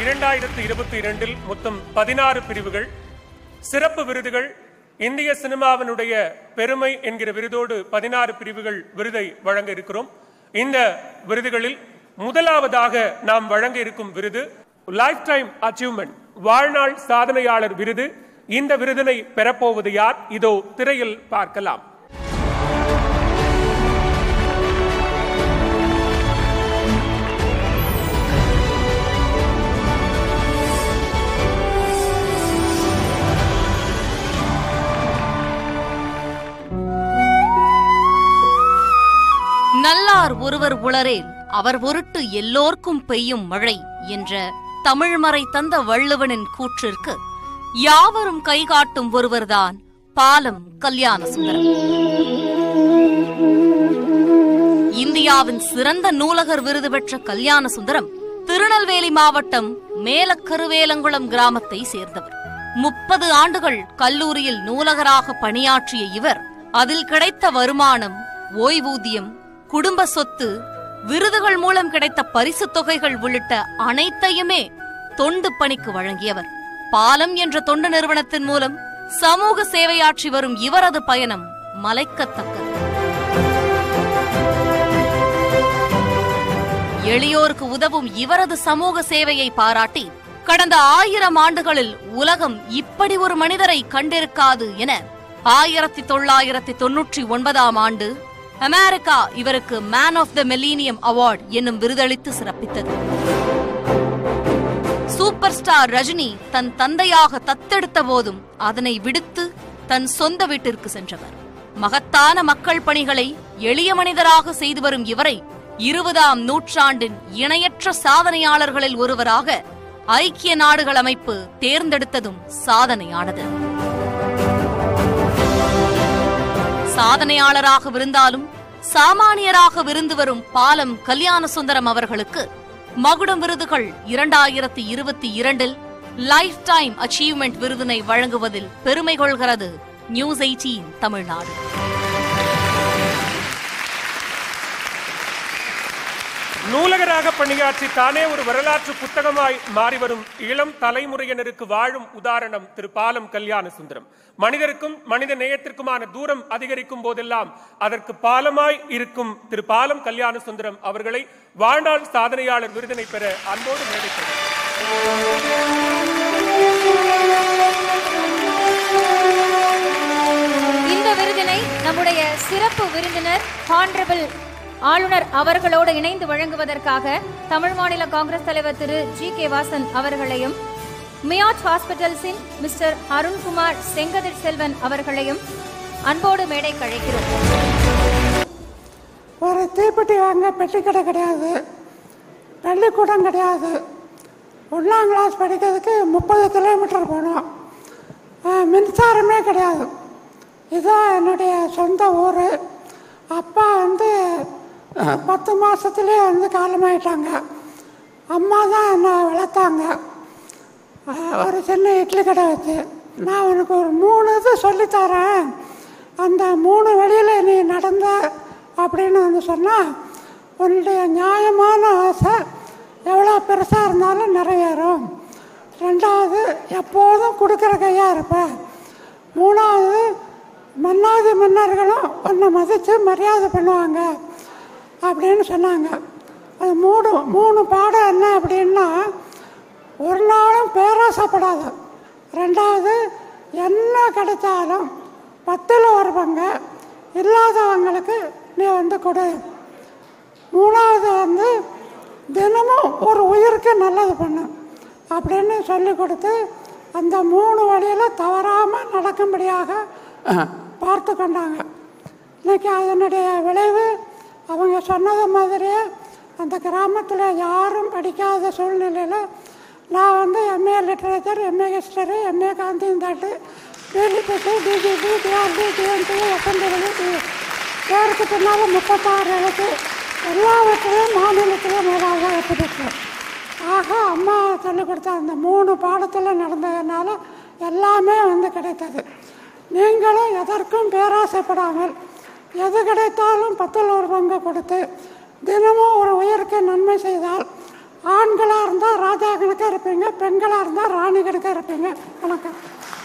இரண்டாயிரத்து இருபத்தி இரண்டில் மொத்தம் பதினாறு பிரிவுகள் சிறப்பு விருதுகள் இந்திய சினிமாவினுடைய பெருமை என்கிற விருதோடு பதினாறு பிரிவுகள் விருதை வழங்க இருக்கிறோம் இந்த விருதுகளில் முதலாவதாக நாம் வழங்க இருக்கும் விருது லைஃப் டைம் அச்சீவ்மெண்ட் வாழ்நாள் சாதனையாளர் விருது இந்த விருதினை பெறப்போவது யார் இதோ திரையில் பார்க்கலாம் நல்லார் ஒருவர் உளரேல் அவர் பொருட்டு எல்லோர்க்கும் பெய்யும் மழை என்ற தமிழ்மறை தந்த வள்ளுவனின் கூற்றிற்கு யாவரும் கைகாட்டும் ஒருவர்தான் பாலம் கல்யாண சுந்தரம் இந்தியாவின் சிறந்த நூலகர் விருது பெற்ற கல்யாண சுந்தரம் திருநெல்வேலி மாவட்டம் மேலக்கருவேலங்குளம் கிராமத்தை சேர்ந்தவர் முப்பது ஆண்டுகள் கல்லூரியில் நூலகராக பணியாற்றிய இவர் அதில் கிடைத்த வருமானம் ஓய்வூதியம் குடும்ப சொத்து விருதுகள் மூலம் கிடைத்த பரிசுத் தொகைகள் உள்ளிட்ட அனைத்தையுமே தொண்டு பணிக்கு வழங்கியவர் பாலம் என்ற தொண்டு நிறுவனத்தின் மூலம் சமூக சேவையாற்றி வரும் இவரது பயணம் மலைக்கத்தக்கது எளியோருக்கு உதவும் இவரது சமூக சேவையை பாராட்டி கடந்த ஆயிரம் ஆண்டுகளில் உலகம் இப்படி ஒரு மனிதரை கண்டிருக்காது என ஆயிரத்தி தொள்ளாயிரத்தி தொன்னூற்றி ஒன்பதாம் ஆண்டு அமெரிக்கா இவருக்கு man of the millennium award என்னும் விருதளித்து சிறப்பித்தது சூப்பர் ஸ்டார் ரஜினி தன் தந்தையாக தத்தெடுத்த போதும் அதனை விடுத்து தன் சொந்த வீட்டிற்கு சென்றவர் மகத்தான மக்கள் பணிகளை எளிய மனிதராக செய்து வரும் இவரை இருபதாம் நூற்றாண்டின் இணையற்ற சாதனையாளர்களில் ஒருவராக ஐக்கிய நாடுகள் அமைப்பு தேர்ந்தெடுத்ததும் சாதனையானது சாதனையாளராக விருந்தாலும் சாமானியராக விருந்து வரும் பாலம் கல்யாண சுந்தரம் அவர்களுக்கு மகுடம் விருதுகள் இரண்டாயிரத்தி இருபத்தி இரண்டில் லைஃப் டைம் அச்சீவ்மெண்ட் விருதினை வழங்குவதில் பெருமை கொள்கிறது நியூஸ் எயிட்டீன் தமிழ்நாடு நூலகராக பணியாற்றி தானே ஒரு வரலாற்று புத்தகமாய் மாறி வரும் இளம் தலைமுறையினருக்கு வாழும் உதாரணம் திரு பாலம் கல்யாண சுந்தரம் மனிதருக்கும் மனித நேயத்திற்குமான தூரம் அதிகரிக்கும் போதெல்லாம் அதற்கு பாலமாய் இருக்கும் திரு பாலம் கல்யாண சுந்தரம் அவர்களை வாழ்நாள் சாதனையாளர் விருதினை பெற அன்போடு மேடைக்கிறது இந்த விருதினை நம்முடைய சிறப்பு விருந்தினர் ஹானரபிள் ஆளுநர் அவர்களோடு இணைந்து வழங்குவதற்காக தமிழ் மாநில காங்கிரஸ் தலைவர் திரு ஜி கே வாசன் அவர்களையும் மியாட் ஹாஸ்பிட்டல்ஸின் மிஸ்டர் அருண்குமார் செங்கதிர் செல்வன் அவர்களையும் அன்போடு மேடை கழைக்கிறோம் ஒரு தீப்பெட்டி வாங்க பெட்டி கடை கிடையாது பள்ளிக்கூடம் கிடையாது ஒன்றாம் கிளாஸ் படிக்கிறதுக்கு முப்பது கிலோமீட்டர் போனோம் ஆஹ், மின்சாரமே கிடையாது இதுதான் என்னுடைய சொந்த ஊர் அப்பா வந்து ஆஹ், பத்து மாதத்துலேயே வந்து காலமாயிட்டாங்க அம்மா தான் என்னை வளர்த்தாங்க ஆஹ், ஒரு சின்ன இட்லி கடை வச்சு நான் உனக்கு ஒரு மூணு இது சொல்லித்தரேன் அந்த மூணு வழியில் நீ நடந்த அப்படின்னு வந்து சொன்னால் உன்னுடைய நியாயமான ஆசை எவ்வளோ பெருசாக இருந்தாலும் நிறைவேறும் ரெண்டாவது எப்போதும் கொடுக்குற கையாக இருப்ப மூணாவது மன்னாதி மன்னர்களும் உன்னை மதித்து மரியாதை பண்ணுவாங்க அப்படின்னு சொன்னாங்க அது மூணு மூணு பாடம் என்ன அப்படின்னா ஒரு நாளும் பேராசைப்படாத ரெண்டாவது என்ன கிடைச்சாலும் பத்தில் ஒரு பங்கு இல்லாதவங்களுக்கு நீ வந்து கொடு மூணாவது வந்து தினமும் ஒரு உயிருக்கு நல்லது பண்ணு அப்படின்னு சொல்லி கொடுத்து அந்த மூணு வழியில் தவறாமல் நடக்கும்படியாக பார்த்து கொண்டாங்க இன்னைக்கு அதனுடைய விளைவு அவங்க சொன்னது மாதிரியே அந்த கிராமத்தில் யாரும் படிக்காத சூழ்நிலையில் நான் வந்து MA literature MA history MA காந்தியும் தாட்டு பிலிபிசி டிஜிபி டிஆர்டி டிஎன்டி எஃப்என்டி பேருக்கு பின்னால் முப்பத்தாறு எழுத்து எல்லாவற்றையும் மாநிலத்திலும் மேலாக எடுத்துருக்கேன் ஆக அம்மா சொல்லிக் கொடுத்த அந்த மூணு பாடத்தில் நடந்ததுனால எல்லாமே வந்து கிடைத்தது நீங்களும் எதற்கும் பேராசைப்படாமல் எது கிடைத்தாலும் பத்தில் ஒரு பங்கு கொடுத்து தினமும் ஒரு உயிருக்கு நன்மை செய்தால் ஆண்களாக இருந்தால் ராஜா கணக்காக இருப்பீங்க பெண்களாக இருந்தால் ராணி கணக்காக இருப்பீங்க வணக்கம்